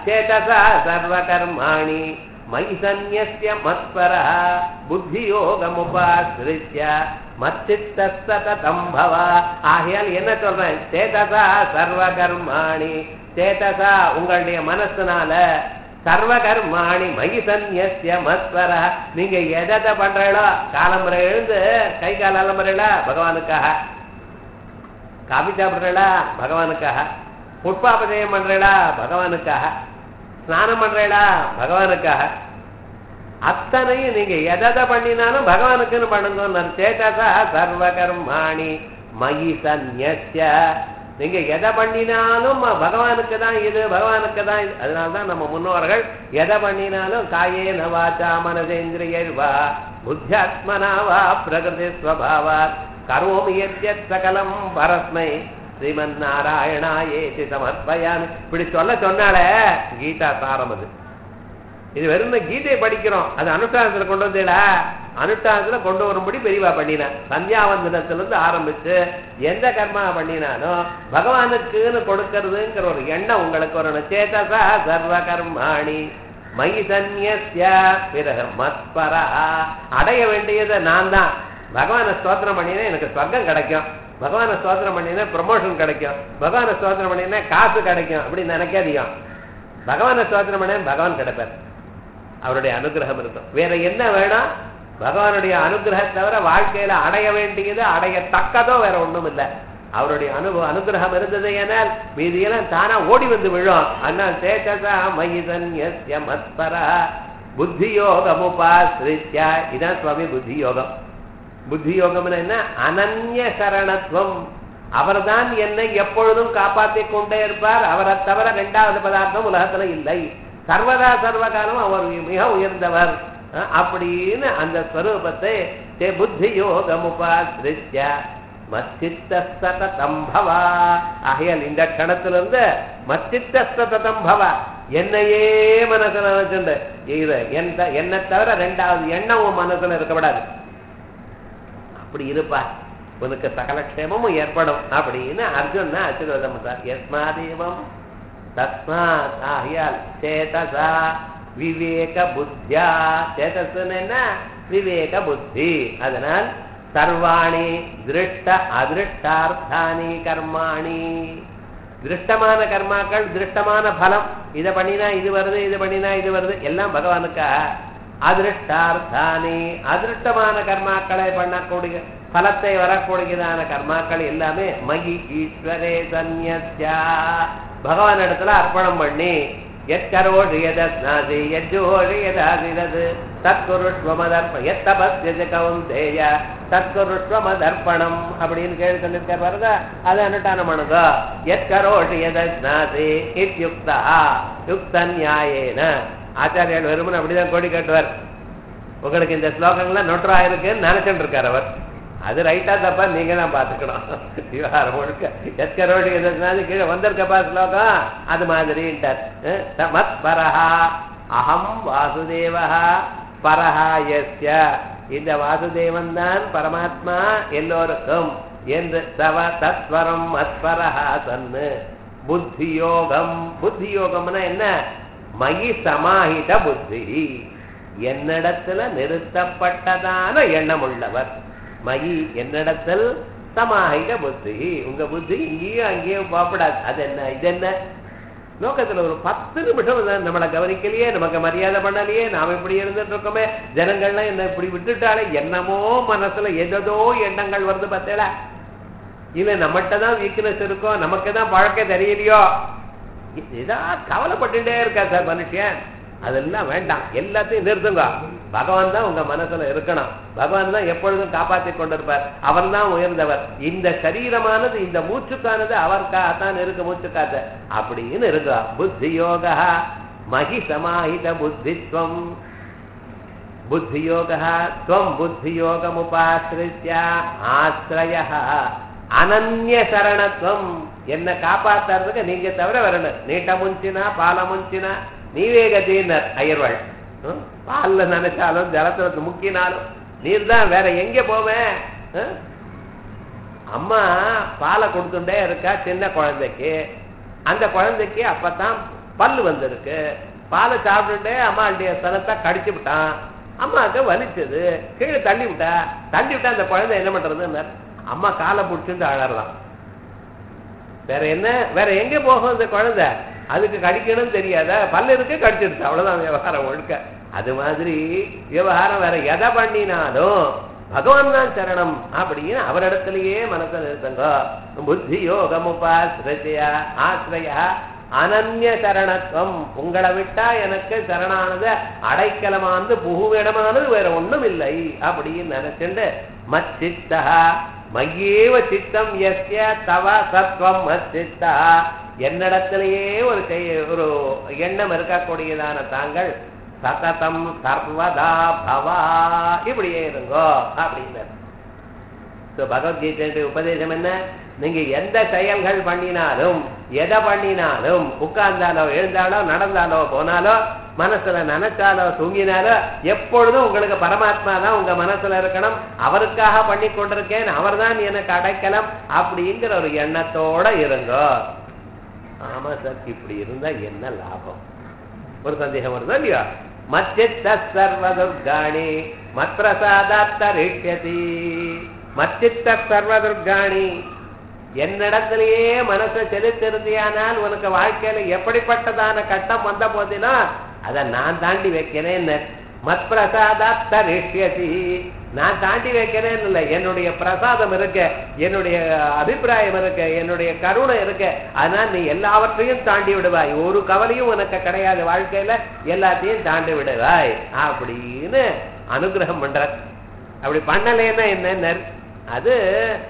சேதசா சர்வகர்மாணி மயி சந்நியஸ்ய மத்பரः புத்தியோகமுபாசிரித்ய மச்சித்த சததம் பவ ஆகையால் என்ன சொல்றேன் சேதசா சர்வகர்மாணி சேதசா உங்களுடைய மனசுனால சர்வகர்மாணி மயி சந்நியஸ்ய மத்பர நீங்க எதை பண்றீங்களோ காலம்பரை எழுந்து கை கால் அலம்புறீங்களா பகவானுக்காக காபி சாப்பிடுறீங்களா பகவானுக்காக புட்பாபதயம் பண்றீங்களா பகவானுக்காக ஸ்நானம் பண்றீங்களா பகவானுக்காக அத்தனையும் நீங்க எதை பண்ணினாலும் பகவானுக்குன்னு பண்ணுங்க சேதசா சர்வகர்மாணி மயி சந்நியஸ்ய நீங்க எதை பண்ணினாலும் பகவானுக்கு தான் இது பகவானுக்கு தான் இது அதனால தான் நம்ம முன்னோர்கள் எதை பண்ணினாலும் காயே நவாச்சா மனதேந்திரியர்வா புத்தியாத்மனா வா பிரகிருதி ஸ்வபாவா கரோமி எத்யத் சகலம் பரஸ்மை ஸ்ரீமன் நாராயணா ஏசி சமர்ப்பயாமி இப்படி சொல்ல சொன்னாலே கீதா சாரம் அது இது வெறும் இந்த கீதையை படிக்கிறோம் அது அனுஷ்டானத்துல கொண்டு வந்தீங்களா அனுஷ்டானத்துல கொண்டு வரும்படி பெரியவா பண்ணினார் சந்தியாவந்தனத்துல இருந்து ஆரம்பிச்சு எந்த கர்மா பண்ணினாலும் பகவானுக்குன்னு கொடுக்கறதுங்கிற ஒரு எண்ணம் உங்களுக்கு ஒரு சேதசா சர்வ கர்மாணி மயி சந்நியஸ்ய பிறகு மத்பரா அடைய வேண்டியதை நான் தான் பகவானை ஸ்தோத்திரம் பண்ணினா எனக்கு சொர்க்கம் கிடைக்கும் பகவானை ஸ்தோத்திரம் பண்ணினா ப்ரமோஷன் கிடைக்கும் பகவானை ஸ்தோத்திரம் பண்ணினா காசு கிடைக்கும் அப்படின்னு நினைக்காதீங்க பகவானை ஸ்தோத்திரம் பண்ண பகவான் கிடைப்பார் அவருடைய அனுகிரகம் இருக்கும் வேற என்ன வேணும் பகவானுடைய அனுகிரகம் தவிர வாழ்க்கையில அடைய வேண்டியது அடையத்தக்கதோ வேற ஒண்ணும் இல்லை அவருடைய அனு அனுகிரகம் இருந்தது ஏனால் மீதியெல்லாம் தானா ஓடி வந்து விழும் அண்ணா சேச்சசா மயிதன் எஸ்ய மத்பரா புத்தியோகமுபாசிரித்யா இதான் சுவாமி புத்தி யோகம் புத்தி யோகம்னு என்ன அனன்ய சரணத்துவம் அவர்தான் என்னை எப்பொழுதும் காப்பாற்றிக் கொண்டே இருப்பார் அவரை தவிர இரண்டாவது பதார்த்தம் உலகத்துல இல்லை சர்வதா சர்வகாலம் அவர் மிக உயர்ந்தவர் அஹ் அப்படின்னு அந்த ஸ்வரூபத்தை தே புத்தி யோகமுபாசிரித்ய மச்சித்த சததம் பவா ஆகையால் இந்த கணத்திலிருந்து மச்சித்த சததம் பவா என்னையே மனசுல வச்சுண்டு இது எந்த என்னை தவிர ரெண்டாவது எண்ணம் உன் மனசுல இருக்கக்கூடாது அப்படி இருப்பா உனக்கு சகல க்ஷேமமும் ஏற்படும் அப்படின்னு அர்ஜுன் ஆசீர்வாதம் பண்றார் எஸ்மாதேவம் தஸ்மாத் ஆகியால் சேதசா விவேக புத்தியா சேதஸ்ன்னு என்ன விவேக புத்தி அதனால் சர்வாணி திருஷ்ட அதிருஷ்டார்த்தானி கர்மாணி திருஷ்டமான கர்மாக்கள் திருஷ்டமான பலம் இதை பண்ணினா இது வருது இது பண்ணினா இது வருது எல்லாம் பகவானுக்கா அதிருஷ்டார்த்தானி அதிருஷ்டமான கர்மாக்களை பண்ணக்கூடிய பலத்தை வரக்கூடியதான கர்மாக்கள் எல்லாமே மகி ஈஸ்வரே சந்நியா பகவான் இடத்துல அர்ப்பணம் பண்ணி எத்கரோஷி எதஸ்நாசி எஜ்ஜோஷி எதாசிரது தற்குருஷ்வமதர்ப்ப எத்தபஸ்ய கவுந்தேய தற்குருஷ்வமதர்ப்பணம் அப்படின்னு கேள்வி சொல்லிருக்க பாருங்க அது அனுட்டானம் பண்ணுங்க எத்கரோஷி எதஸ்நாசி இத்யுக்தா யுக்த நியாயேன ஆச்சாரியால் வெறுமன் அப்படிதான் கோடி கட்டுவார் உங்களுக்கு இந்த ஸ்லோகங்கள்லாம் நொற்றா இருக்குன்னு நினைச்சுட்டு இருக்கார் அவர் அது ரைட்டா தப்பா நீங்க தான் பாத்துக்கணும் விவகாரம் முழுக்க எஸ்கரோடி எதுனாலும் கீழே வந்திருக்கப்பா ஸ்லோகம் அது மாதிரின்ட்டார் மத் பரஹா அகம் வாசுதேவா பரஹா எஸ்ய இந்த வாசுதேவன் தான் பரமாத்மா எல்லோருக்கும் என்று சவ தத்வரம் மத்பரஹா சன்னு புத்தி யோகம் புத்தி யோகம்னா என்ன மயி சமாஹித புத்தி என்னிடத்துல நிறுத்தப்பட்டதான எண்ணம் உள்ளவர் மயி என்னிடத்தில் சமாஹித புத்தி உங்க புத்தி இங்கேயும் அங்கேயும் போகப்படாது அது என்ன இது என்ன லோகத்துல ஒரு பத்து நிமிஷம் தான் நம்மளை கவனிக்கலையே நமக்கு மரியாதை பண்ணலையே நாம இப்படி இருந்துட்டு இருக்கோமே ஜனங்கள்லாம் என்ன இப்படி விட்டுட்டாலே என்னமோ மனசுல எதோ எண்ணங்கள் வருது பார்த்தேடா இல்ல நம்மகிட்ட தான் வீக்னஸ் இருக்கும் நமக்கு தான் பழக்கம் தெரியலையோ இதா கவலைப்பட்டுட்டே இருக்கா சார் மனுஷன் அதெல்லாம் வேண்டாம் எல்லாத்தையும் நிறுத்துங்க பகவான் தான் உங்க மனசுல இருக்கணும் பகவான் தான் எப்பொழுதும் காப்பாற்றி கொண்டிருப்பார் அவன் தான் உயர்ந்தவர் இந்த சரீரமானது இந்த மூச்சுக்கானது அவருக்காகத்தான் இருக்கு மூச்சுக்காத்த அப்படின்னு இருங்க புத்தி யோகா மகி சமாஹித புத்தித்வம் புத்தி யோகா துவம் புத்தி யோகமுபாசிரித்ய ஆசிரய அனன்ய சரணத்துவம் என்ன காப்பாத்துறதுக்கு நீங்க தவிர வரணும் நீட்ட முஞ்சினா பால முஞ்சினா நீவே கத்தினர் அயர்வாள் பால்ல நினைச்சாலும் ஜலத்துல முக்கினாலும் நீர் தான் வேற எங்க போவேன் அம்மா பாலை கொடுத்துட்டே இருக்கா சின்ன குழந்தைக்கு அந்த குழந்தைக்கு அப்பதான் பல்லு வந்திருக்கு பாலை சாப்பிட்டுட்டு அம்மாளுடைய ஸ்தனத்தை கடிச்சு விட்டான் அம்மாவுக்கு வலிச்சது கீழே தள்ளி விட்டா தள்ளி விட்டா அந்த குழந்தை என்ன பண்றதுன்னு அம்மா காலை பிடிச்சிட்டு அழறலாம் வேற என்ன வேற எங்க போகும் இந்த குழந்தை அதுக்கு கடிக்கணும்னு தெரியாத பல்லு இருக்கு கடிச்சிடுச்சு அவ்வளவுதான் விவகாரம் ஒழுக்க அது மாதிரி விவகாரம் வேற எதை பண்ணினாலும் பகவான் தான் சரணம் அப்படின்னு அவரிடத்திலேயே மனசை நிறுத்துங்க புத்தி யோகம் உபாசிரஜயா ஆசிரியா அனன்ய சரணத்துவம் உங்களை விட்டா எனக்கு சரணானது அடைக்கலமானது புகுவிடமானது வேற ஒண்ணும் இல்லை அப்படின்னு நினைச்சுண்டு மச்சித்தா மையேவ சித்தம் எஸ்ய தவ சத்வம் மச்சித்தா என்னிடத்திலேயே ஒரு செய்- ஒரு எண்ணம் இருக்கக்கூடியதான தாங்கள் சததம் சர்வதா பவா இப்படியே இருங்கோ அப்படின்னு So, பகவத்கீதையுடைய உபதேசம் என்ன நீங்க எந்த செயல்கள் பண்ணினாலும் எதை பண்ணினாலும் உட்கார்ந்தாலோ எழுந்தாலோ நடந்தாலோ போனாலோ மனசுல நினைச்சாலோ தூங்கினாலோ எப்பொழுதும் உங்களுக்கு பரமாத்மா தான் உங்க மனசுல இருக்கணும் அவருக்காக பண்ணி கொண்டிருக்கேன் அவர்தான் எனக்கு அடைக்கலம் அப்படிங்கிற ஒரு எண்ணத்தோட இருங்கோ ஆமா சார் இப்படி இருந்தா என்ன லாபம் ஒரு சந்தேகம் வருதா இல்லையா மச்சித்த சர்வதுர்காணி மத்ரசாதாத்தரிஷ்யதி மச்சித்த சர்வதுர்காணி என்னிடத்திலேயே மனசை செலுத்திருந்தியானால் உனக்கு வாழ்க்கையில எப்படிப்பட்டதான கட்டம் வந்த போதிலும் அதை நான் தாண்டி வைக்கிறேன் மத் பிரசாதாத்தரிஷ்யதி நான் தாண்டி வைக்கிறேன் இல்லை என்னுடைய பிரசாதம் இருக்க என்னுடைய அபிப்பிராயம் இருக்க என்னுடைய கருணை இருக்க அதனால் நீ எல்லாவற்றையும் தாண்டி விடுவாய் ஒரு கவலையும் உனக்கு கிடையாது வாழ்க்கையில எல்லாத்தையும் தாண்டி விடுவாய் அப்படின்னு அனுகிரகம் பண்ற அப்படி பண்ணலைன்னா என்ன அது